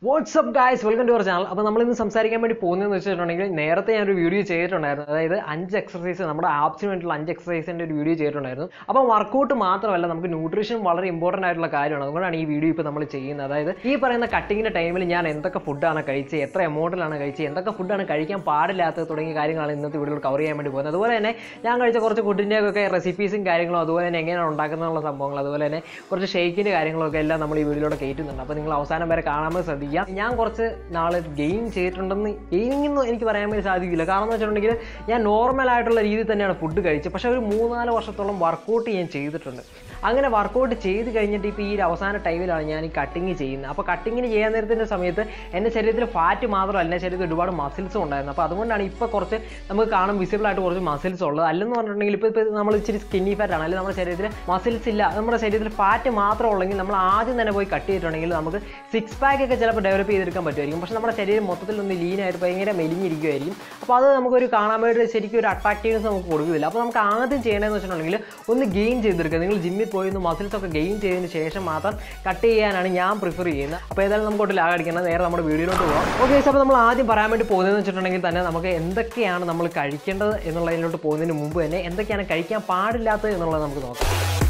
WhatsApp guys welcome to our channel അപ്പോൾ നമ്മൾ ഇന്ന് സംസാരിക്കാൻ വേണ്ടി പോകുന്നതെന്ന് വെച്ചിട്ടുണ്ടെങ്കിൽ നേരത്തെ ഞാൻ ഒരു വീഡിയോ ചെയ്തിട്ടുണ്ടായിരുന്നു അതായത് അഞ്ച് എക്സസൈസ് നമ്മുടെ ആപ്സിന് വേണ്ടിയിട്ടുള്ള അഞ്ച് എക്സസൈസിൻ്റെ ഒരു വീഡിയോ ചെയ്തിട്ടുണ്ടായിരുന്നു അപ്പോൾ വർക്കൗട്ട് മാത്രമല്ല നമുക്ക് ന്യൂട്രീഷൻ വളരെ ഇമ്പോർട്ടൻ്റ് ആയിട്ടുള്ള കാര്യമാണ് അതുകൊണ്ടാണ് ഈ വീഡിയോ ഇപ്പോൾ നമ്മൾ ചെയ്യുന്നത് അതായത് ഈ പറയുന്ന കട്ടിങ്ങിൻ്റെ ടൈമിൽ ഞാൻ എന്തൊക്കെ ഫുഡാണ് കഴിച്ചത് എത്ര എമൗണ്ടിലാണ് കഴിച്ചത് എന്തൊക്കെ ഫുഡാണ് കഴിക്കാൻ പാടില്ലാത്തത് തുടങ്ങിയ കാര്യങ്ങളാണ് ഇന്നത്തെ വീഡിയോയിൽ കവർ ചെയ്യാൻ വേണ്ടി പോകുന്നത് അതുപോലെ തന്നെ ഞാൻ കഴിച്ച കുറച്ച് ഫുഡിൻ്റെയൊക്കെ റെസിപ്പീസും കാര്യങ്ങളും അതുപോലെ തന്നെ എങ്ങനെയാണ് ഉണ്ടാക്കുന്നതിനുള്ള സംഭവങ്ങൾ അതുപോലെ തന്നെ കുറച്ച് ഷെയ്ക്കിൻ്റെ കാര്യങ്ങളൊക്കെ എല്ലാം നമ്മൾ ഈ വീഡിയോയിലൂടെ കയറ്റുന്നുണ്ട് അപ്പോൾ നിങ്ങൾ അവസാനം വരെ കാണാൻ വേണ്ടി ശ്രദ്ധിക്കുക ഞാൻ കുറച്ച് നാളെ ഗെയിം ചെയ്തിട്ടുണ്ടെന്ന് ഗെയിമിംഗ് ഒന്നും എനിക്ക് പറയാൻ വേണ്ടി സാധിക്കില്ല കാരണം എന്ന് വെച്ചിട്ടുണ്ടെങ്കിൽ ഞാൻ നോർമൽ ആയിട്ടുള്ള രീതിയിൽ തന്നെയാണ് ഫുഡ് കഴിച്ചത് പക്ഷേ ഒരു മൂന്നാല് വർഷത്തോളം വർക്കൗട്ട് ഞാൻ ചെയ്തിട്ടുണ്ട് അങ്ങനെ വർക്കൗട്ട് ചെയ്ത് കഴിഞ്ഞിട്ട് ഇപ്പോൾ ഈ ഒരു അവസാന ടൈമിലാണ് ഞാൻ ഈ കട്ടിങ് ചെയ്യുന്നത് അപ്പോൾ കട്ടിങ്ങിന് ചെയ്യാൻ നേരത്തിൻ്റെ സമയത്ത് എൻ്റെ ശരീരത്തിൽ ഫാറ്റ് മാത്രമല്ല എൻ്റെ ശരീരത്തിൽ ഒരുപാട് മസിൽസും ഉണ്ടായിരുന്നു അപ്പോൾ അതുകൊണ്ടാണ് ഇപ്പോൾ കുറച്ച് നമുക്ക് കാണും വിസിബിൾ ആയിട്ട് കുറച്ച് മസിൽസ് ഉള്ളത് അല്ലെന്ന് പറഞ്ഞിട്ടുണ്ടെങ്കിൽ ഇപ്പോൾ ഇപ്പോൾ നമ്മൾ ഇച്ചിരി സ്കിന്നി ഫാറ്റ് ആണ് അല്ലെങ്കിൽ നമ്മുടെ ശരീരത്തിൽ മസിൽസ് ഇല്ല നമ്മുടെ ശരീരത്തിൽ ഫാറ്റ് മാത്രം ഉള്ളെങ്കിൽ നമ്മൾ ആദ്യം തന്നെ പോയി കട്ട് ചെയ്തിട്ടുണ്ടെങ്കിൽ നമുക്ക് സിക്സ് പാക്ക് ഒക്കെ ചിലപ്പോൾ ഡെവലപ്പ് ചെയ്തെടുക്കാൻ പറ്റുമായിരിക്കും പക്ഷേ നമ്മുടെ ശരീരം മൊത്തത്തിൽ ഒന്ന് ലീൻ ആയിട്ട് ഭയങ്കര മെലിഞ്ഞിരിക്കുമായിരിക്കും അപ്പോൾ അത് നമുക്കൊരു കാണാൻ വേണ്ടി ശരിക്കും ഒരു അട്രാക്റ്റീവ്നെസ് നമുക്ക് കൊടുക്കില്ല അപ്പോൾ നമുക്ക് ആദ്യം ചെയ്യേണ്ടതെന്ന് വെച്ചിട്ടുണ്ടെങ്കിൽ ഒന്ന് ഗെയിൻ ചെയ്തെടുക്കുക നിങ്ങൾ ജിമ്മിൽ പോയി ഒന്ന് മസിൽസ് ഒക്കെ ഗെയിൻ ചെയ്തതിന് ശേഷം മാത്രം കട്ട് ചെയ്യാനാണ് ഞാൻ പ്രിഫർ ചെയ്യുന്നത് അപ്പോൾ ഏതായാലും നമുക്ക് ഒട്ട് ലാഗ് അടിക്കണം നേരെ നമ്മുടെ വീഡിയോയിലോട്ട് പോകാം ഓക്കെ അപ്പോൾ നമ്മൾ ആദ്യം പറയാൻ വേണ്ടി പോകുന്നതെന്ന് വെച്ചിട്ടുണ്ടെങ്കിൽ തന്നെ നമുക്ക് എന്തൊക്കെയാണ് നമ്മൾ കഴിക്കേണ്ടത് എന്നുള്ളതിലോട്ട് പോകുന്നതിന് മുമ്പ് തന്നെ എന്തൊക്കെയാണ് കഴിക്കാൻ പാടില്ലാത്തത് എന്നുള്ളത് നമുക്ക് നോക്കാം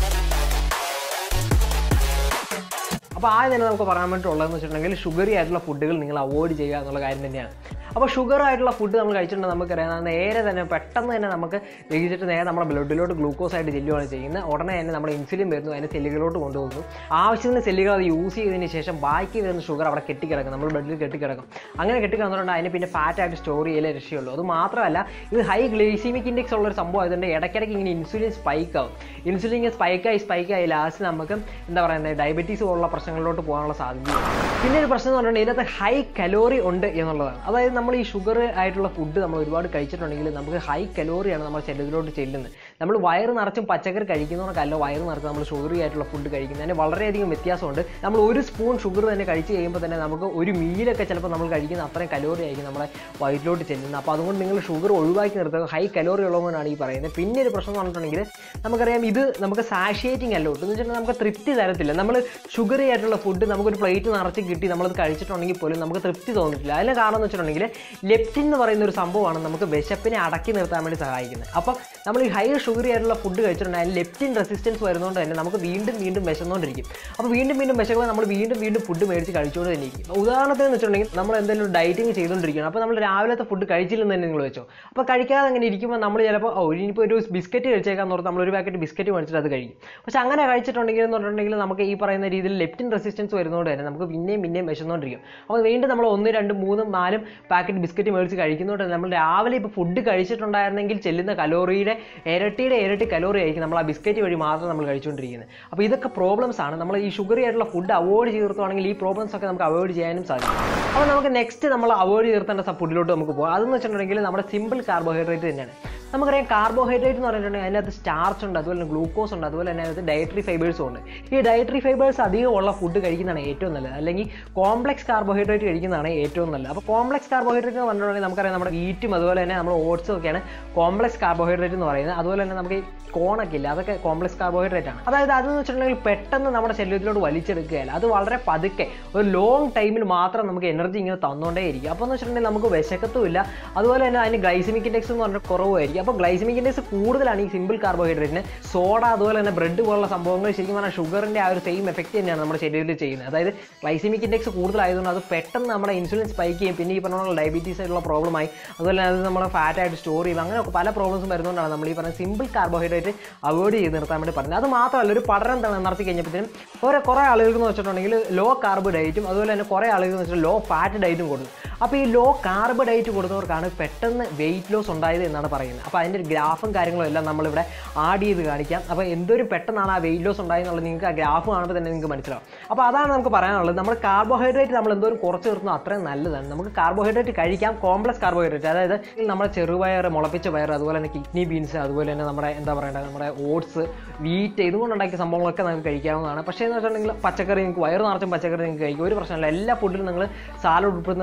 അപ്പോൾ ആദ്യം തന്നെ നമുക്ക് പറയാൻ വേണ്ടിയിട്ടുള്ളതെന്ന് വെച്ചിട്ടുണ്ടെങ്കിൽ ഷുഗറി ആയിട്ടുള്ള ഫുഡുകൾ നിങ്ങൾ അവോയ്ഡ് ചെയ്യുക എന്നുള്ള കാര്യം തന്നെയാണ് അപ്പോൾ ഷുഗർ ആയിട്ടുള്ള ഫുഡ് നമ്മൾ കഴിച്ചിട്ടുണ്ടെങ്കിൽ നമുക്കറിയാം നേരെ തന്നെ പെട്ടെന്ന് തന്നെ നമുക്ക് ദഹിച്ചിട്ട് നേരെ നമ്മുടെ ബ്ലഡിലോട്ട് ഗ്ലൂക്കോസ് ആയിട്ട് ചെല്ലുകയാണ് ചെയ്യുന്നത് ഉടനെ തന്നെ നമ്മുടെ ഇൻസുലിൻ വരുന്നു അതിനെ സെല്ലുകളിലോട്ട് കൊണ്ടുപോകുന്നു ആവശ്യത്തിന് സെല്ലുകൾ അത് യൂസ് ചെയ്തതിന് ശേഷം ബാക്കി വരുന്ന ഷുഗർ അവിടെ കെട്ടിക്കിടക്കും നമ്മൾ ബ്ലഡിൽ കെട്ടിക്കിടക്കും അങ്ങനെ കെട്ടിക്കിടന്നുകൊണ്ട് അതിനെ പിന്നെ ഫാറ്റ് ആയിട്ട് സ്റ്റോർ ചെയ്യലേ രക്ഷയുള്ളൂ അത് മാത്രമല്ല ഇത് ഹൈ ഗ്ലൈസിമിക് ഇൻഡെക്സ് ഉള്ള ഒരു സംഭവം ആയതുകൊണ്ട് ഇടയ്ക്കിടയ്ക്ക് ഇങ്ങനെ ഇൻസുലിൻ സ്പൈക്ക് ആവും ഇൻസുലിൻ ഇങ്ങനെ സ്പൈക്കായി സ്പൈക്കായി ലാസ്റ്റ് നമുക്ക് എന്താ പറയുന്നത് ഡയബറ്റീസ് പോലുള്ള പ്രശ്നങ്ങളിലോട്ട് പോകാനുള്ള സാധ്യതയുണ്ട് പിന്നെ ഒരു പ്രശ്നം എന്ന് പറഞ്ഞിട്ടുണ്ടെങ്കിൽ ഇതിനകത്ത് ഹൈ കലോറി ഉണ്ട് എന്നുള്ളതാണ് അതായത് നമ്മൾ ഈ ഷുഗർ ആയിട്ടുള്ള ഫുഡ് നമ്മൾ ഒരുപാട് കഴിച്ചിട്ടുണ്ടെങ്കിൽ നമുക്ക് ഹൈ കലോറിയാണ് നമ്മുടെ ശരീരത്തിലോട്ട് ചെല്ലുന്നത് നമ്മൾ വയറ് നിറച്ചും പച്ചക്കറി കഴിക്കുന്നവർക്കല്ല വയറ് നിറച്ച് നമ്മൾ ഷുഗറി ആയിട്ടുള്ള ഫുഡ് കഴിക്കുന്നതിന് വളരെയധികം വ്യത്യാസമുണ്ട് നമ്മൾ ഒരു സ്പൂൺ ഷുഗർ തന്നെ കഴിച്ച് കഴിയുമ്പോൾ തന്നെ നമുക്ക് ഒരു മീലൊക്കെ ചിലപ്പോൾ നമ്മൾ കഴിക്കുന്ന അത്രയും കലോറി ആയിരിക്കും നമ്മുടെ വയറ്റിലോട്ട് ചെല്ലുന്നത് അപ്പോൾ അതുകൊണ്ട് നിങ്ങൾ ഷുഗർ ഒഴിവാക്കി നിർത്തുക ഹൈ കലോറി ഉള്ളതുകൊണ്ടാണ് ഈ പറയുന്നത് പിന്നെ ഒരു പ്രശ്നം എന്ന് പറഞ്ഞിട്ടുണ്ടെങ്കിൽ നമുക്കറിയാം ഇത് നമുക്ക് സാഷിയേറ്റിംഗ് അല്ല ഒട്ടും വെച്ചിട്ടുണ്ടെങ്കിൽ നമുക്ക് തൃപ്തി തരത്തില്ല നമ്മൾ ഷുഗറി ആയിട്ടുള്ള ഫുഡ് നമുക്കൊരു പ്ലേറ്റ് നിറച്ച് കിട്ടി നമ്മളത് കഴിച്ചിട്ടുണ്ടെങ്കിൽ പോലും നമുക്ക് തൃപ്തി തോന്നിട്ടില്ല അതിന് കാരണം എന്ന് വെച്ചിട്ടുണ്ടെങ്കിൽ ലെപ്റ്റിൻ എന്ന് പറയുന്ന ഒരു സംഭവമാണ് നമുക്ക് വിശപ്പിനെ അടക്കി നിർത്താൻ വേണ്ടി സഹായിക്കുന്നത് അപ്പം നമ്മൾ ഈ ഹൈ ഷുഗറി ആയിട്ടുള്ള ഫുഡ് കഴിച്ചിട്ടുണ്ടെങ്കിൽ ലെപ്റ്റിൻ റെസിസ്റ്റൻസ് വരുന്നതുകൊണ്ട് തന്നെ നമുക്ക് വീണ്ടും വീണ്ടും വിശന്നുകൊണ്ടിരിക്കും അപ്പോൾ വീണ്ടും വീണ്ടും വിശക്കുമ്പോൾ നമ്മൾ വീണ്ടും വീണ്ടും ഫുഡ് മേടിച്ച് കഴിച്ചുകൊണ്ട് തന്നെ ഇരിക്കും ഉദാഹരണത്തിന് വെച്ചിട്ടുണ്ടെങ്കിൽ നമ്മൾ എന്തെങ്കിലും ഡയറ്റിങ് ചെയ്തുകൊണ്ടിരിക്കുകയാണ് അപ്പോൾ നമ്മൾ രാവിലത്തെ ഫുഡ് കഴിച്ചില്ലെന്ന് തന്നെ നിങ്ങൾ വെച്ചോ അപ്പോൾ കഴിക്കാതെ അങ്ങനെ ഇരിക്കുമ്പോൾ നമ്മൾ ചിലപ്പോൾ ഓ ഇനിയിപ്പോൾ ഒരു ബിസ്ക്കറ്റ് കഴിച്ചേക്കാൻ ഓർത്ത് നമ്മൾ ഒരു പാക്കറ്റ് ബിസ്ക്കറ്റ് മേടിച്ചിട്ട് അത് കഴിക്കും പക്ഷേ അങ്ങനെ കഴിച്ചിട്ടുണ്ടെങ്കിൽ എന്ന് പറഞ്ഞിട്ടുണ്ടെങ്കിൽ നമുക്ക് ഈ പറയുന്ന രീതിയിൽ ലെപ്റ്റിൻ റെസിസ്റ്റൻസ് വരുന്നതുകൊണ്ട് തന്നെ നമുക്ക് പിന്നെയും പിന്നെയും വിശന്നുകൊണ്ടിരിക്കും അപ്പോൾ വീണ്ടും നമ്മൾ ഒന്ന് രണ്ട് മൂന്നും നാലും പാക്കറ്റ് ബിസ്ക്കറ്റ് മേടിച്ച് കഴിക്കുന്നതുകൊണ്ട് തന്നെ നമ്മൾ രാവിലെ ഇപ്പോൾ ഫുഡ് കഴിച്ചിട്ടുണ്ടായിരുന്നെങ്കിൽ ചെല്ലുന്ന കലോറിയുടെ ഇരട്ടിയുടെ ഇരട്ടി കലോറി ആയിരിക്കും നമ്മൾ ആ ബിസ്ക്കറ്റ് വഴി മാത്രം നമ്മൾ കഴിച്ചുകൊണ്ടിരിക്കുന്നത് അപ്പോൾ ഇതൊക്കെ പ്രോബ്ലംസ് ആണ് നമ്മൾ ഈ ഷുഗറി ആയിട്ടുള്ള ഫുഡ് അവോയ്ഡ് ചെയ്ത് നിർത്തുവാണെങ്കിൽ ഈ പ്രോബ്ലംസ് ഒക്കെ നമുക്ക് അവോയ്ഡ് ചെയ്യാനും സാധിക്കും അപ്പോൾ നമുക്ക് നെക്സ്റ്റ് നമ്മൾ അവോയ്ഡ് ചെയ്തിർത്തേണ്ട ഫുഡിലോട്ട് നമുക്ക് പോകാം അതെന്ന് വെച്ചിട്ടുണ്ടെങ്കിൽ നമ്മുടെ സിമ്പിൾ കാർബോഹൈഡ്രേറ്റ് തന്നെയാണ് നമുക്കറിയാം കാർബോഹൈഡ്രേറ്റ് എന്ന് പറഞ്ഞിട്ടുണ്ടെങ്കിൽ അതിനകത്ത് സ്റ്റാർച്ച് ഉണ്ട് അതുപോലെ തന്നെ ഗ്ലൂക്കോസ് ഉണ്ട് അതുപോലെ തന്നെ അതിനകത്ത് ഡയറ്ററി ഫൈബേഴ്സും ഉണ്ട് ഈ ഡയറ്ററി ഫൈബേഴ്സ് അധികം ഉള്ള ഫുഡ് കഴിക്കുന്നതാണ് ഏറ്റവും നല്ലത് അല്ലെങ്കിൽ കോംപ്ലക്സ് കാർബോഹൈഡ്രേറ്റ് കഴിക്കുന്നതാണ് ഏറ്റവും നല്ലത് അപ്പോൾ കോംപ്ലക്സ് കാർബോഹൈഡ്രേറ്റ് എന്ന് പറഞ്ഞിട്ടുണ്ടെങ്കിൽ നമുക്കറിയാം നമ്മുടെ വീറ്റും അതുപോലെ തന്നെ നമ്മുടെ ഓട്സും ഒക്കെയാണ് കോംപ്ലക്സ് കാർബോഹൈഡ്രേറ്റ് എന്ന് പറയുന്നത് അതുപോലെ തന്നെ നമുക്ക് ഈ കോണൊക്കെ ഇല്ല അതൊക്കെ കോംപ്ലക്സ് കാർബോഹൈഡ്രേറ്റ് ആണ് അതായത് അതെന്ന് വെച്ചിട്ടുണ്ടെങ്കിൽ പെട്ടെന്ന് നമ്മുടെ ശരീരത്തിലോട്ട് വലിച്ചെടുക്കുകയല്ല അത് വളരെ പതുക്കെ ഒരു ലോങ് ടൈമിൽ മാത്രം നമുക്ക് എനർജി ഇങ്ങനെ തന്നുകൊണ്ടേ ഇരിക്കും അപ്പോൾ എന്ന് വെച്ചിട്ടുണ്ടെങ്കിൽ നമുക്ക് വിശക്കത്തുമില്ല അതുപോലെ തന്നെ അതിന് ഗ്ലൈസിമിക് ഇൻഡെക്സ് എന്ന് പറഞ്ഞാൽ കുറവായിരിക്കും അപ്പോൾ ഗ്ലൈസിമിക് ഇൻഡെക്സ് കൂടുതലാണ് ഈ സിമ്പിൾ കാർബോഹൈഡ്രേറ്റിന് സോഡ അതുപോലെ തന്നെ ബ്രെഡ് പോലുള്ള സംഭവങ്ങൾ ശരിക്കും പറഞ്ഞാൽ ഷുഗറിൻ്റെ ആ ഒരു സെയിം എഫക്റ്റ് തന്നെയാണ് നമ്മുടെ ശരീരത്തിൽ ചെയ്യുന്നത് അതായത് ഗ്ലൈസിമിക് ഇൻഡെക്സ് കൂടുതലായതുകൊണ്ട് അത് പെട്ടെന്ന് നമ്മുടെ ഇൻസുലിൻ സ്പൈക്ക് ചെയ്യും പിന്നെ ഈ പറഞ്ഞ ഡയബറ്റീസ് ആയിട്ടുള്ള പ്രോബ്ലമായി അതുപോലെ തന്നെ അത് നമ്മുടെ ഫാറ്റ് ആയിട്ട് സ്റ്റോർ ചെയ്യും അങ്ങനെയൊക്കെ പല പ്രോബ്ലംസും വരുന്നതുകൊണ്ടാണ് നമ്മൾ ഈ പറഞ്ഞ സിമ്പിൾ കാർബോഹൈഡ്രേറ്റ് അവോയ്ഡ് ചെയ്ത് നിർത്താൻ വേണ്ടി പറഞ്ഞത് അത് മാത്രമല്ല ഒരു പഠനം തന്നെ നടത്തി കഴിഞ്ഞപ്പോഴത്തേനും ഓരോ കുറേ ആളുകൾക്ക് എന്ന് വെച്ചിട്ടുണ്ടെങ്കിൽ ലോ കാർബ് ഡയറ്റും അതുപോലെ തന്നെ കുറേ ആളുകൾ എന്ന് വെച്ചാൽ ലോ ഫാറ്റ് ഡയറ്റും കൊടുത്തു അപ്പോൾ ഈ ലോ കാർബ് ഡയറ്റ് കൊടുത്തവർക്കാണ് പെട്ടെന്ന് വെയിറ്റ് ലോസ് ഉണ്ടായത് എന്നാണ് പറയുന്നത് അപ്പോൾ അതിൻ്റെ ഒരു ഗ്രാഫും കാര്യങ്ങളും എല്ലാം നമ്മളിവിടെ ആഡ് ചെയ്ത് കാണിക്കാം അപ്പോൾ എന്തൊരു പെട്ടെന്നാണ് ആ വെയിറ്റ് ലോസ് ഉണ്ടായെന്നുള്ളത് നിങ്ങൾക്ക് ആ ഗ്രാഫ് കാണുമ്പോൾ തന്നെ നിങ്ങൾക്ക് മനസ്സിലാവും അപ്പോൾ അതാണ് നമുക്ക് പറയാനുള്ളത് നമ്മൾ കാർബോഹൈഡ്രേറ്റ് നമ്മൾ എന്തോരം കുറച്ച് നിർത്തുന്നു അത്രയും നല്ലതാണ് നമുക്ക് കാർബോഹൈഡ്രേറ്റ് കഴിക്കാം കോംപ്ലക്സ് കാർബോഹൈഡ്രേറ്റ് അതായത് നമ്മുടെ ചെറുപയർ മുളപ്പിച്ച പയർ അതുപോലെ തന്നെ കിഡ്നി ബീൻസ് അതുപോലെ തന്നെ നമ്മുടെ എന്താ പറയേണ്ടത് നമ്മുടെ ഓട്സ് വീറ്റ് ഇതുകൊണ്ടുണ്ടാക്കിയ സംഭവങ്ങളൊക്കെ നമുക്ക് കഴിക്കാവുന്നതാണ് പക്ഷേ എന്ന് വെച്ചിട്ടുണ്ടെങ്കിൽ പച്ചക്കറി നിങ്ങൾക്ക് വയറ് നിറച്ചും പച്ചക്കറി നിങ്ങൾക്ക് കഴിക്കും ഒരു പ്രശ്നമില്ല എല്ലാ ഫുഡിലും നിങ്ങൾ സാലഡ് ഉൾപ്പെടുന്നത് വളരെ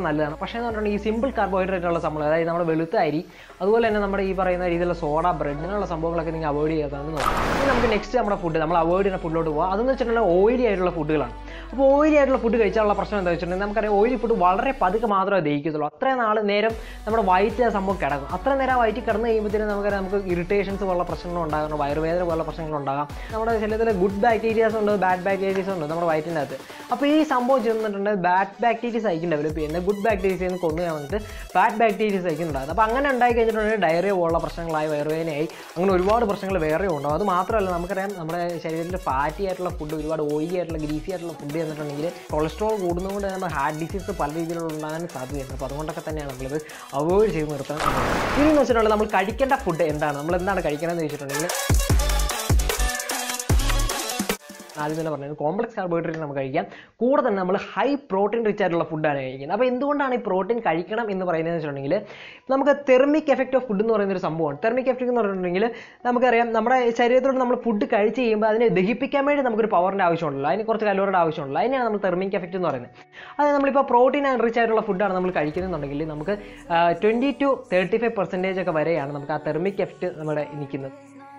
നല്ലതാണ് പക്ഷേ എന്ന് പറഞ്ഞിട്ടുണ്ടെങ്കിൽ ഈ സിമ്പിൾ കാർബോഹൈഡ്രേറ്റ് ഉള്ള സംഭവം അതായത് നമ്മുടെ വെളുത്ത അരി അതുപോലെ തന്നെ നമ്മുടെ ഈ പറയുന്ന രീതിയിലുള്ള സോഡ ബ്രെഡ് ഇങ്ങനെയുള്ള സംഭവങ്ങളൊക്കെ നിങ്ങൾ അവോയ്ഡ് ചെയ്യാതാണ് നോക്കാം ഇനി നമുക്ക് നെക്സ്റ്റ് നമ്മുടെ ഫുഡ് നമ്മൾ അവോയ്ഡ് ചെയ്യുന്ന ഫുഡിലോട്ട് പോകാം അതെന്ന് വെച്ചിട്ടുണ്ടെങ്കിൽ ഓയിലി ആയിട്ടുള്ള ഫുഡുകളാണ് അപ്പോൾ ഓയിലി ആയിട്ടുള്ള ഫുഡ് കഴിച്ചാലുള്ള പ്രശ്നം എന്താ വെച്ചിട്ടുണ്ടെങ്കിൽ നമുക്കറിയാം ഓയിലി ഫുഡ് വളരെ പതുക്കെ മാത്രമേ ദഹിക്കത്തുള്ളൂ അത്രയും നാൾ നേരം നമ്മുടെ വയറ്റ് ആ സംഭവം കിടക്കും അത്ര നേരം വയറ്റിൽ കിടന്ന് കഴിയുമ്പോഴത്തേനും നമുക്കറിയാം നമുക്ക് ഇറിറ്റേഷൻസ് പോലുള്ള പ്രശ്നങ്ങൾ ഉണ്ടാകാം വയറുവേദന പോലുള്ള പ്രശ്നങ്ങൾ ഉണ്ടാകാം നമ്മുടെ ശരീരത്തിൽ ഗുഡ് ബാക്ടീരിയാസ് ഉണ്ട് ബാഡ് ബാക്ടീരിയസ് ഉണ്ട് നമ്മുടെ വയറ്റിൻ്റെ അകത്ത് അപ്പോൾ ഈ സംഭവം ചെന്നിട്ടുണ്ടെങ്കിൽ ബാഡ് ബാക്ടീരിയസ് ആയിരിക്കും ഡെവലപ്പ് ചെയ്യുന്നത് ഗുഡ് ബാക്ടീരിയസ് കൊന്നു വന്നിട്ട് ബാഡ് ബാക്ടീരിയസ് ആയിരിക്കും ഉണ്ടാകുന്നത് അപ്പോൾ അങ്ങനെ ഉണ്ടായി കഴിഞ്ഞിട്ടുണ്ടെങ്കിൽ ഡയറിയ പോലുള്ള പ്രശ്നങ്ങളായി വയറുവേദനയായി അങ്ങനെ ഒരുപാട് പ്രശ്നങ്ങൾ വേറെ ഉണ്ടാകും അത് മാത്രമല്ല നമുക്കറിയാം നമ്മുടെ ശരീരത്തിൽ ഫാറ്റി ആയിട്ടുള്ള ഫുഡ് ഒരുപാട് ഓയിലി ആയിട്ടുള്ള ഗ്രീസി ആയിട്ടുള്ള ഫുഡ് ചെന്നിട്ടുണ്ടെങ്കിൽ കൊളസ്ട്രോൾ കൂടുന്നതുകൊണ്ട് നമ്മുടെ ഹാർട്ട് ഡിസീസ് പല രീതിയിലുള്ള ഉണ്ടാകാൻ സാധ്യതയുണ്ട് അപ്പോൾ അതുകൊണ്ടൊക്കെ തന്നെയാണ് നമ്മളിത് അവോയ്ഡ് ചെയ്ത് നിർത്താൻ ഇനി എന്ന് വെച്ചിട്ടുണ്ടെങ്കിൽ നമ്മൾ കഴിക്കേണ്ട ഫുഡ് എന്താണ് നമ്മൾ എന്താണ് കഴിക്കണമെന്ന് വെച്ചിട്ടുണ്ടെങ്കിൽ ആദ്യം തന്നെ പറഞ്ഞത് കോംപ്ലക്സ് കാർബോഹൈഡ്രേറ്റ് നമുക്ക് കഴിക്കാം കൂടെ തന്നെ നമ്മൾ ഹൈ പ്രോട്ടീൻ റിച്ച് ആയിട്ടുള്ള ഫുഡാണ് കഴിക്കുന്നത് അപ്പോൾ എന്തുകൊണ്ടാണ് ഈ പ്രോട്ടീൻ കഴിക്കണം എന്ന് പറയുന്നത് വെച്ചിട്ടുണ്ടെങ്കിൽ നമുക്ക് തെർമിക് എഫക്റ്റ് ഓഫ് ഫുഡ് എന്ന് പറയുന്ന ഒരു സംഭവമാണ് തെർമിക് എഫക്റ്റ് എന്ന് പറഞ്ഞിട്ടുണ്ടെങ്കിൽ നമുക്കറിയാം നമ്മുടെ ശരീരത്തോട് നമ്മൾ ഫുഡ് കഴിച്ച് കഴിയുമ്പോൾ അതിനെ ദഹിപ്പിക്കാൻ വേണ്ടി നമുക്കൊരു പവറിൻ്റെ ആവശ്യമുണ്ടല്ലോ അതിന് കുറച്ച് കലോറിയുടെ ആവശ്യമുള്ളൂ അതിനെയാണ് നമ്മൾ തെർമിക് എഫക്റ്റ് എന്ന് പറയുന്നത് അത് നമ്മളിപ്പോൾ പ്രോട്ടീൻ ആൻഡ് റിച്ച് ആയിട്ടുള്ള ഫുഡാണ് നമ്മൾ കഴിക്കുന്നുണ്ടെങ്കിൽ നമുക്ക് twenty to thirty five percentage ഒക്കെ വരെയാണ് നമുക്ക് ആ തെർമിക് എഫക്റ്റ് നമ്മുടെ നിൽക്കുന്നത്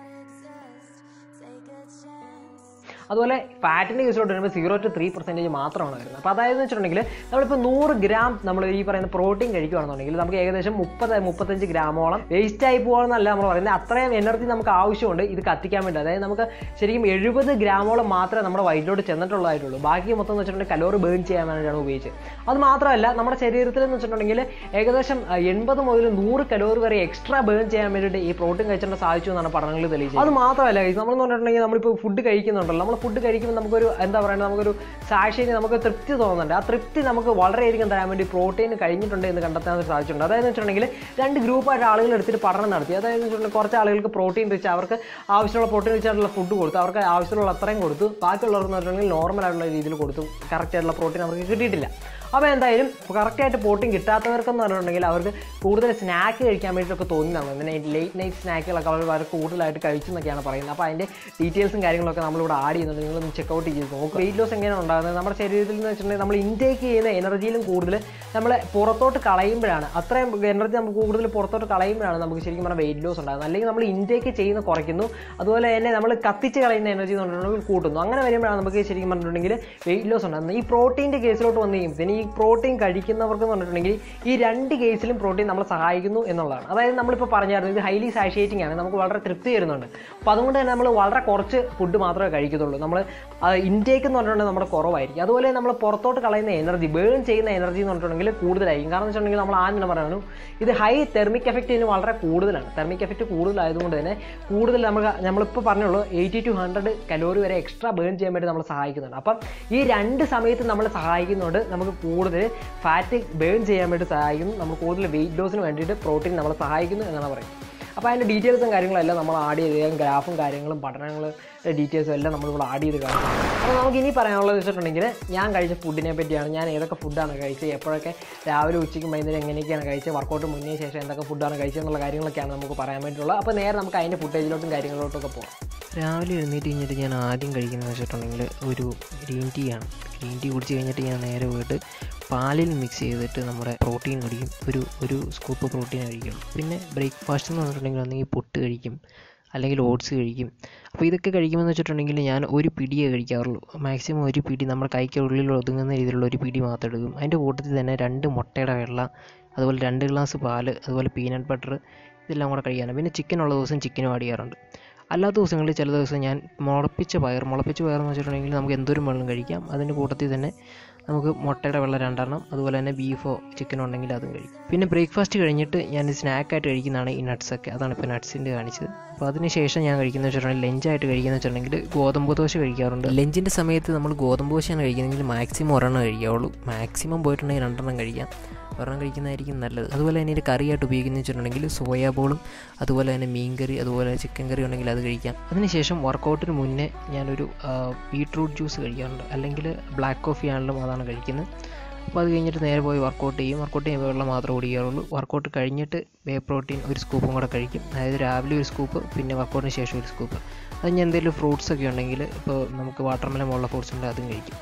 അതുപോലെ ഫാറ്റിൻ്റെ കേസിലോട്ട് വരുമ്പോൾ സീറോ ടു ത്രീ പെർസെൻറ്റേജ് മാത്രമാണ് വരുന്നത് അപ്പോൾ അതായത് വെച്ചിട്ടുണ്ടെങ്കിൽ നമ്മളിപ്പോൾ നൂറ് ഗ്രാം നമ്മൾ ഈ പറയുന്ന പ്രോട്ടീൻ കഴിക്കുകയാണെന്നുണ്ടെങ്കിൽ നമുക്ക് ഏകദേശം മുപ്പത് മുപ്പത്തഞ്ച് ഗ്രാമോളം വേസ്റ്റ് ആയി പോകുകയെന്നല്ല നമ്മൾ പറയുന്നത് അത്രയും എനർജി നമുക്ക് ആവശ്യമുണ്ട് ഇത് കത്തിക്കാൻ വേണ്ടി അതായത് നമുക്ക് ശരിക്കും എഴുപത് ഗ്രാമോളം മാത്രമേ നമ്മുടെ വയറ്റിലോട്ട് ചെന്നിട്ടുള്ളതായിട്ടുള്ളൂ ബാക്കി മൊത്തം എന്ന് വെച്ചിട്ടുണ്ടെങ്കിൽ കലോറി ബേൺ ചെയ്യാൻ വേണ്ടിയിട്ടാണ് ഉപയോഗിച്ചത് അത് മാത്രമല്ല നമ്മുടെ ശരീരത്തിൽ എന്ന് വെച്ചിട്ടുണ്ടെങ്കിൽ ഏകദേശം എൺപത് മുതൽ നൂറ് കലോറി വരെ എക്സ്ട്രാ ബേൺ ചെയ്യാൻ വേണ്ടിയിട്ട് ഈ പ്രോട്ടീൻ കഴിച്ചിട്ട് സാധിച്ചു എന്നാണ് പഠനങ്ങൾ തെളിയിച്ചത് അത് മാത്രമല്ല നമ്മൾ എന്ന് പറഞ്ഞിട്ടുണ്ടെങ്കിൽ നമ്മളിപ്പോൾ ഫുഡ് കഴിക്കുന്നുണ്ടല്ലോ നമ്മൾ ഫുഡ് കഴിക്കുമ്പോൾ നമുക്കൊരു എന്താ പറയുക നമുക്കൊരു സാക്ഷിന് നമുക്ക് തൃപ്തി തോന്നുന്നുണ്ട് ആ തൃപ്തി നമുക്ക് വളരെയധികം തരാൻ വേണ്ടി പ്രോട്ടീൻ കഴിഞ്ഞിട്ടുണ്ട് എന്ന് കണ്ടെത്താൻ സാധിച്ചിട്ടുണ്ട് അതായത് വെച്ചിട്ടുണ്ടെങ്കിൽ രണ്ട് ഗ്രൂപ്പായിട്ട് ആളുകൾ എടുത്തിട്ട് പഠനം നടത്തി അതായത് വെച്ചിട്ടുണ്ടെങ്കിൽ കുറച്ച് ആളുകൾക്ക് പ്രോട്ടീൻ റിച്ച് അവർക്ക് ആവശ്യമുള്ള പ്രോട്ടീൻ റിച്ച് ആയിട്ടുള്ള ഫുഡ് കൊടുത്തു അവർക്ക് ആവശ്യമുള്ള അത്രയും കൊടുത്തു ബാക്കിയുള്ളവർക്ക് എന്ന് പറഞ്ഞിട്ടുണ്ടെങ്കിൽ നോർമൽ ആയിട്ടുള്ള രീതിയിൽ കൊടുത്തു കറക്റ്റ് ആയിട്ടുള്ള പ്രോട്ടീൻ അവർക്ക് കിട്ടിയിട്ടില്ല അപ്പോൾ എന്തായാലും കറക്റ്റായിട്ട് പ്രോട്ടീൻ കിട്ടാത്തവർക്കെന്ന് പറഞ്ഞിട്ടുണ്ടെങ്കിൽ അവർക്ക് കൂടുതൽ സ്നാക്ക് കഴിക്കാൻ വേണ്ടിയിട്ടൊക്കെ തോന്നുന്നതാണ് പിന്നെ ലേറ്റ് നൈറ്റ് സ്നാക്കുകളൊക്കെ അവർ വളരെ കൂടുതലായിട്ട് കഴിച്ചു എന്നൊക്കെയാണ് പറയുന്നത് അപ്പോൾ അതിൻ്റെ ഡീറ്റെയിൽസും കാര്യങ്ങളൊക്കെ നമ്മളിവിടെ ആഡ് ചെയ്യുന്നുണ്ട് നിങ്ങളൊന്ന് ചെക്കൗട്ട് ചെയ്ത് നോക്കുക വെയിറ്റ് ലോസ് എങ്ങനെയാണ് ഉണ്ടാകുന്നത് നമ്മുടെ ശരീരത്തിൽ എന്ന് വെച്ചിട്ടുണ്ടെങ്കിൽ നമ്മൾ ഇൻടേക്ക് ചെയ്യുന്ന എനർജിയിലും കൂടുതൽ നമ്മൾ പുറത്തോട്ട് കളയുമ്പോഴാണ് അത്രയും എനർജി നമുക്ക് കൂടുതൽ പുറത്തോട്ട് കളയുമ്പോഴാണ് നമുക്ക് ശരിക്കും പറഞ്ഞാൽ വെയിറ്റ് ലോസ് ഉണ്ടാകുന്നത് അല്ലെങ്കിൽ നമ്മൾ ഇൻടേക്ക് ചെയ്യുന്ന കുറയ്ക്കുന്നു അതുപോലെ തന്നെ നമ്മൾ കത്തിച്ച് കളയുന്ന എനർജി എന്ന് പറഞ്ഞിട്ടുണ്ടെങ്കിൽ കൂട്ടുന്നു അങ്ങനെ വരുമ്പോഴാണ് നമുക്ക് ശരിക്കും പറഞ്ഞിട്ടുണ്ടെങ്കിൽ വെയിറ്റ് ലോസ് ഉണ്ടാകുന്നത് ഈ പ്രോട്ടീൻ്റെ കേസിലോട്ട് വന്ന് കഴിയുമ്പോൾ ഈ പ്രോട്ടീൻ കഴിക്കുന്നവർക്ക് എന്ന് പറഞ്ഞിട്ടുണ്ടെങ്കിൽ ഈ രണ്ട് കേസിലും പ്രോട്ടീൻ നമ്മളെ സഹായിക്കുന്നു എന്നുള്ളതാണ് അതായത് നമ്മളിപ്പോൾ പറഞ്ഞായിരുന്നു ഇത് ഹൈലി സാഷിയേറ്റിംഗ് ആണ് നമുക്ക് വളരെ തൃപ്തി തരുന്നുണ്ട് അപ്പോൾ അതുകൊണ്ട് തന്നെ നമ്മൾ വളരെ കുറച്ച് ഫുഡ് മാത്രമേ കഴിക്കത്തുള്ളൂ നമ്മൾ ഇൻടേക്ക് എന്ന് പറഞ്ഞിട്ടുണ്ടെങ്കിൽ നമ്മുടെ കുറവായിരിക്കും അതുപോലെ നമ്മൾ പുറത്തോട്ട് കളയുന്ന എനർജി ബേൺ ചെയ്യുന്ന എനർജി എന്ന് പറഞ്ഞിട്ടുണ്ടെങ്കിൽ കൂടുതലായിരിക്കും കാരണം വെച്ചിട്ടുണ്ടെങ്കിൽ നമ്മൾ ആദ്യം തന്നെ പറയുന്നു ഇത് ഹൈ തെർമിക് എഫക്റ്റ് ഇതിന് വളരെ കൂടുതലാണ് തെർമിക് എഫക്റ്റ് കൂടുതലായതുകൊണ്ട് തന്നെ കൂടുതൽ നമ്മൾ നമ്മളിപ്പോൾ പറഞ്ഞുള്ളൂ എയ്റ്റി ടു ഹൺഡ്രഡ് കലോറി വരെ എക്സ്ട്രാ ബേൺ ചെയ്യാൻ വേണ്ടി നമ്മൾ സഹായിക്കുന്നുണ്ട് അപ്പം ഈ രണ്ട് സമയത്ത് നമ്മൾ സഹായിക്കുന്നുണ്ട് നമുക്ക് കൂടുതൽ ഫാറ്റ് ബേൺ ചെയ്യാൻ വേണ്ടി സഹായിക്കുന്നു നമ്മൾ കൂടുതൽ വെയിറ്റ് ലോസിന് വേണ്ടിയിട്ട് പ്രോട്ടീൻ നമ്മളെ സഹായിക്കുന്നു എന്നാണ് പറയുന്നത് അപ്പോൾ അതിൻ്റെ ഡീറ്റെയിൽസും കാര്യങ്ങളെല്ലാം നമ്മൾ ആഡ് ചെയ്ത് ഗ്രാഫും കാര്യങ്ങളും പഠനങ്ങളും ഡീറ്റെയിൽസും എല്ലാം നമ്മളിവിടെ ആഡ് ചെയ്ത് കാണും അപ്പോൾ നമുക്ക് ഇനി പറയാനുള്ളത് വെച്ചിട്ടുണ്ടെങ്കിൽ ഞാൻ കഴിച്ച ഫുഡിനെ പറ്റിയാണ് ഞാൻ ഏതൊക്കെ ഫുഡാണ് കഴിച്ചത് എപ്പോഴൊക്കെ രാവിലെ ഉച്ചയ്ക്കും വൈകുന്നേരം എങ്ങനെയൊക്കെയാണ് കഴിച്ചത് വർക്കൗട്ട് മുന്നേ ശേഷം എന്തൊക്കെ ഫുഡാണ് കഴിച്ചത് എന്നുള്ള കാര്യങ്ങളൊക്കെയാണ് നമുക്ക് പറയാൻ വേണ്ടിയിട്ടുള്ളത് അപ്പോൾ നേരെ നമുക്ക് അതിൻ്റെ ഫുട്ടേജിലോട്ടും കാര്യങ്ങളിലോട്ടൊക്കെ പോകാം രാവിലെ എഴുന്നേറ്റ് കഴിഞ്ഞിട്ട് ഞാൻ ആദ്യം കഴിക്കുന്നത് വെച്ചിട്ടുണ്ടെങ്കിൽ ഒരു ഗ്രീൻ ടീ ആണ് ഗ്രീൻ ടീ കുടിച്ച് കഴിഞ്ഞിട്ട് ഞാൻ നേരെ പോയിട്ട് പാലിൽ മിക്സ് ചെയ്തിട്ട് നമ്മുടെ പ്രോട്ടീൻ കുടിക്കും ഒരു ഒരു സ്കൂപ്പ് പ്രോട്ടീൻ കഴിക്കും പിന്നെ ബ്രേക്ക്ഫാസ്റ്റ് എന്ന് പറഞ്ഞിട്ടുണ്ടെങ്കിൽ ഒന്നെങ്കിൽ പുട്ട് കഴിക്കും അല്ലെങ്കിൽ ഓട്സ് കഴിക്കും അപ്പോൾ ഇതൊക്കെ കഴിക്കുമെന്ന് വെച്ചിട്ടുണ്ടെങ്കിൽ ഞാൻ ഒരു പിടിയേ കഴിക്കാറുള്ളൂ മാക്സിമം ഒരു പിടി നമ്മുടെ കൈക്ക് ഉള്ളിൽ ഒതുങ്ങുന്ന രീതിയിലുള്ള ഒരു പിടി മാത്രം എടുക്കും അതിൻ്റെ കൂട്ടത്തിൽ തന്നെ രണ്ട് മുട്ടയുടെ വെള്ള അതുപോലെ രണ്ട് ഗ്ലാസ് പാല് അതുപോലെ പീനട്ട് ബട്ടർ ഇതെല്ലാം കൂടെ കഴിക്കാനാണ് പിന്നെ ചിക്കൻ ഉള്ള ദിവസം ചിക്കനും ആഡ് ചെയ്യാറുണ്ട് അല്ലാത്ത ദിവസങ്ങളിൽ ചില ദിവസം ഞാൻ മുളപ്പിച്ച പയർ മുളപ്പിച്ച പയർ എന്ന് വെച്ചിട്ടുണ്ടെങ്കിൽ നമുക്ക് എന്തോരം വെള്ളം കഴിക്കാം അതിൻ്റെ കൂട്ടത്തിൽ തന്നെ നമുക്ക് മുട്ടയുടെ വെള്ളം രണ്ടെണ്ണം അതുപോലെ തന്നെ ബീഫോ ചിക്കനോ ഉണ്ടെങ്കിൽ അതും കഴിക്കും പിന്നെ ബ്രേക്ക്ഫാസ്റ്റ് കഴിഞ്ഞിട്ട് ഞാൻ സ്നാക്കായിട്ട് കഴിക്കുന്നതാണ് ഈ നട്ട്സൊക്കെ അതാണ് ഇപ്പോൾ നട്ട്സിൻ്റെ കാണിച്ചത് അപ്പോൾ അതിന് ശേഷം ഞാൻ കഴിക്കുന്നത് വെച്ചിട്ടുണ്ടെങ്കിൽ ലഞ്ചായിട്ട് കഴിക്കുന്നത് വെച്ചിട്ടുണ്ടെങ്കിൽ ഗോതമ്പ് ദോശ കഴിക്കാറുണ്ട് ലഞ്ചിൻ്റെ സമയത്ത് നമ്മൾ ഗോതമ്പ് ദോശയാണ് കഴിക്കുന്നതെങ്കിൽ മാക്സിമം ഒരെണ്ണം കഴിക്കാവുള്ളൂ മാക്സിമം പോയിട്ടുണ്ടെങ്കിൽ രണ്ടെണ്ണം കഴിക്കാം ഒരെണ്ണം കഴിക്കുന്നതായിരിക്കും നല്ലത് അതുപോലെ തന്നെ ഇതിൻ്റെ കറിയായിട്ട് ഉപയോഗിക്കുന്നത് വെച്ചിട്ടുണ്ടെങ്കിൽ സോയാ ബോളും അതുപോലെ തന്നെ മീൻ കറി അതുപോലെ ചിക്കൻ കറി ഉണ്ടെങ്കിൽ അത് കഴിക്കാം അതിനുശേഷം വർക്കൗട്ടിന് മുന്നേ ഞാനൊരു ബീട്രൂട്ട് ജ്യൂസ് കഴിക്കാറുണ്ട് അല്ലെങ്കിൽ ബ്ലാക്ക് കോഫി ആണെങ്കിലും അതാണ് കഴിക്കുന്നത് അപ്പോൾ അത് കഴിഞ്ഞിട്ട് നേരെ പോയി വർക്കൗട്ട് ചെയ്യും വർക്കൗട്ട് ചെയ്യുമ്പോൾ വെള്ളം മാത്രമേ കുടിക്കാറുള്ളൂ വർക്കൗട്ട് കഴിഞ്ഞിട്ട് വേ പ്രോട്ടീൻ ഒരു സ്കൂപ്പും കൂടെ കഴിക്കും അതായത് രാവിലെ ഒരു സ്കൂപ്പ് പിന്നെ വർക്കൗട്ടിന് ശേഷം ഒരു സ്കൂപ്പ് അത് ഞാൻ എന്തെങ്കിലും ഫ്രൂട്ട്സ് ഒക്കെ ഉണ്ടെങ്കിൽ ഇപ്പോൾ നമുക്ക് വാട്ടർമെലൻ പോലുള്ള ഫ്രൂട്ട്സ് ഉണ്ടെങ്കിൽ അതും കഴിക്കും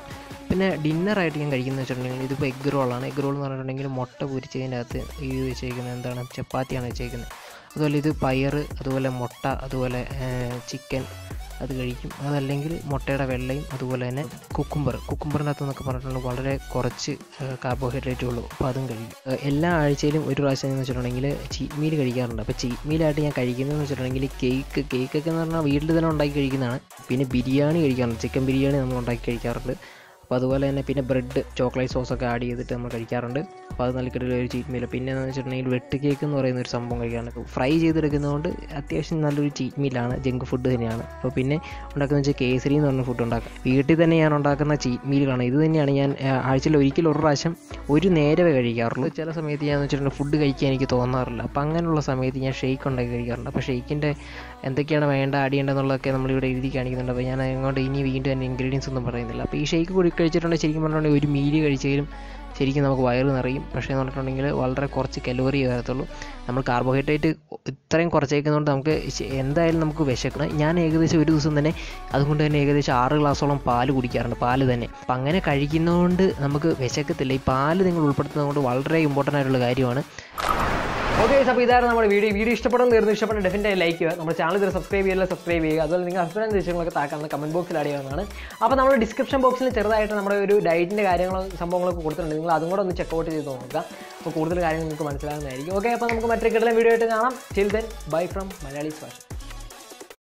പിന്നെ ഡിന്നറായിട്ട് ഞാൻ കഴിക്കുന്നത് വെച്ചിട്ടുണ്ടെങ്കിൽ ഇതിപ്പോൾ എഗ് റോളാണ് എഗ് റോൾ എന്ന് പറഞ്ഞിട്ടുണ്ടെങ്കിൽ മുട്ട പൊരിച്ചതിൻ്റെ അകത്ത് ഈ വെച്ചേക്കുന്നത് എന്താണ് ചപ്പാത്തിയാണ് വെച്ചേക്കുന്നത് അതുപോലെ ഇത് പയർ അതുപോലെ മുട്ട അതുപോലെ ചിക്കൻ അത് കഴിക്കും അതല്ലെങ്കിൽ മുട്ടയുടെ വെള്ളയും അതുപോലെ തന്നെ കുക്കുംബർ കുക്കുംബറിൻ്റെ അകത്ത് എന്നൊക്കെ പറഞ്ഞിട്ടുണ്ടെങ്കിൽ വളരെ കുറച്ച് കാർബോഹൈഡ്രേറ്റ് ഉള്ളൂ അപ്പോൾ അതും കഴിക്കും ഏഹ് എല്ലാ ആഴ്ചയിലും ഒരു പ്രാവശ്യം എന്ന് വെച്ചിട്ടുണ്ടെങ്കിൽ ചീറ്റ് മീൽ കഴിക്കാറുണ്ട് അപ്പോൾ ചീറ്റ് മീലായിട്ട് ഞാൻ കഴിക്കുന്നതെന്ന് വെച്ചിട്ടുണ്ടെങ്കിൽ കേക്ക് കേക്കൊക്കെ എന്ന് പറഞ്ഞാൽ വീട്ടിൽ തന്നെ ഉണ്ടാക്കി കഴിക്കുന്നതാണ് പിന്നെ ബിരിയാണി കഴിക്കാറുണ്ട് ചിക്കൻ ബിരിയാണി നമ്മൾ ഉണ്ടാക്കി കഴിക്കാറുണ്ട് അപ്പോൾ അതുപോലെ തന്നെ പിന്നെ ബ്രെഡ് ചോക്ലേറ്റ് സോസൊക്കെ ആഡ് ചെയ്തിട്ട് നമ്മൾ കഴിക്കാറുണ്ട് അപ്പോൾ അത് നല്ലൊരു ഒരു ചീറ്റ് മീൽ പിന്നെ എന്ന് വെച്ചിട്ടുണ്ടെങ്കിൽ വെട്ട് കേക്ക് എന്ന് പറയുന്ന ഒരു സംഭവം കഴിക്കാറുണ്ട് ഫ്രൈ ചെയ്തെടുക്കുന്നതുകൊണ്ട് അത്യാവശ്യം നല്ലൊരു ചീറ്റ് മീലാണ് ജങ്ക് ഫുഡ് തന്നെയാണ് അപ്പോൾ പിന്നെ ഉണ്ടാക്കുന്ന വെച്ചാൽ കേസരി എന്ന് പറഞ്ഞ ഫുഡ് ഉണ്ടാക്കാം വീട്ടിൽ തന്നെ ഞാൻ ഉണ്ടാക്കുന്ന ചീറ്റ് മീലുകളാണ് ഇത് തന്നെയാണ് ഞാൻ ആ, ആഴ്ചയിൽ ഒരിക്കൽ ഒരു പ്രാവശ്യം ഒരു നേരമേ കഴിക്കാറുള്ളൂ ചില സമയത്ത് ഞാൻ വെച്ചിട്ടുണ്ടെങ്കിൽ ഫുഡ് കഴിക്കാൻ എനിക്ക് തോന്നാറില്ല അപ്പോൾ അങ്ങനെയുള്ള സമയത്ത് ഞാൻ ഷെയ്ക്ക് ഉണ്ടാക്കി കഴിക്കാറുണ്ട് അപ്പോൾ ഷെയ്ക്കിൻ്റെ എന്തൊക്കെയാണ് വേണ്ട ആഡ് ചെയ്യേണ്ടതെന്നുള്ളതൊക്കെ നമ്മളിവിടെ എഴുതി കാണിക്കുന്നുണ്ട് അപ്പോൾ ഞാൻ അതുകൊണ്ട് ഇനി വീണ്ടും എൻ്റെ ഇൻഗ്രീഡിയൻസ് ഒന്നും പറയുന്നില്ല അപ്പോൾ ഈ ഷെയ്ക്ക് കൂടി കഴിച്ചിട്ടുണ്ടെങ്കിൽ ശരിക്കും പറഞ്ഞിട്ടുണ്ടെങ്കിൽ ഒരു മീല് കഴിച്ചാലും ശരിക്കും നമുക്ക് വയറ് നിറയും പക്ഷേ എന്ന് പറഞ്ഞിട്ടുണ്ടെങ്കിൽ വളരെ കുറച്ച് കലോറി വരത്തുള്ളൂ നമ്മൾ കാർബോഹൈഡ്രേറ്റ് ഇത്രയും കുറച്ചേക്കുന്നതുകൊണ്ട് നമുക്ക് ശ- എന്തായാലും നമുക്ക് വിശക്കണം ഞാൻ ഏകദേശം ഒരു ദിവസം തന്നെ അതുകൊണ്ട് തന്നെ ഏകദേശം ആറ് ഗ്ലാസോളം പാല് കുടിക്കാറുണ്ട് പാല് തന്നെ അപ്പം അങ്ങനെ കഴിക്കുന്നതുകൊണ്ട് നമുക്ക് വിശക്കത്തില്ല ഈ പാല് നിങ്ങൾ ഉൾപ്പെടുത്തുന്നതുകൊണ്ട് വളരെ ഇമ്പോർട്ടൻ്റ് ആയിട്ടുള്ള കാര്യമാണ് ഓക്കെ അപ്പോൾ ഇതായിരുന്നു നമ്മുടെ വീഡിയോ വീഡിയോ ഇഷ്ടപ്പെടുന്ന തീർന്നു ഇഷ്ടപ്പെട്ട ഡെഫിനറ്റ് ലൈക്ക് ചെയ്യുക നമ്മുടെ ചാനൽ ഇതുവരെ സബ്സ്ക്രൈബ് ചെയ്യില്ല സബ്സ്ക്രൈബ് ചെയ്യുക അതുപോലെ നിങ്ങൾ അഭിപ്രായം തീർച്ചയായും താക്കാവുന്ന കമന്റ് ബോക്സിൽ ആഡ് ചെയ്യാവുന്നതാണ് അപ്പോൾ നമ്മൾ ഡിസ്ക്രിപ്ഷൻ ബോക്സിൽ ചെറുതായിട്ട് നമ്മുടെ ഒരു ഡയറ്റിൻ്റെ കാര്യങ്ങളും സംഭവങ്ങളൊക്കെ കൊടുത്തിട്ടുണ്ട് നിങ്ങൾ അതും കൂടെ ഒന്ന് ചെക്കൗട്ട് ചെയ്ത് നോക്കുക അപ്പോൾ കൂടുതൽ കാര്യങ്ങൾ നിങ്ങൾക്ക് മനസ്സിലാകുന്നതായിരിക്കും ഓക്കെ അപ്പോൾ നമുക്ക് മറ്റൊരു കിടലം വീഡിയോ ആയിട്ട് കാണാം chill then bye from Malayalees fashion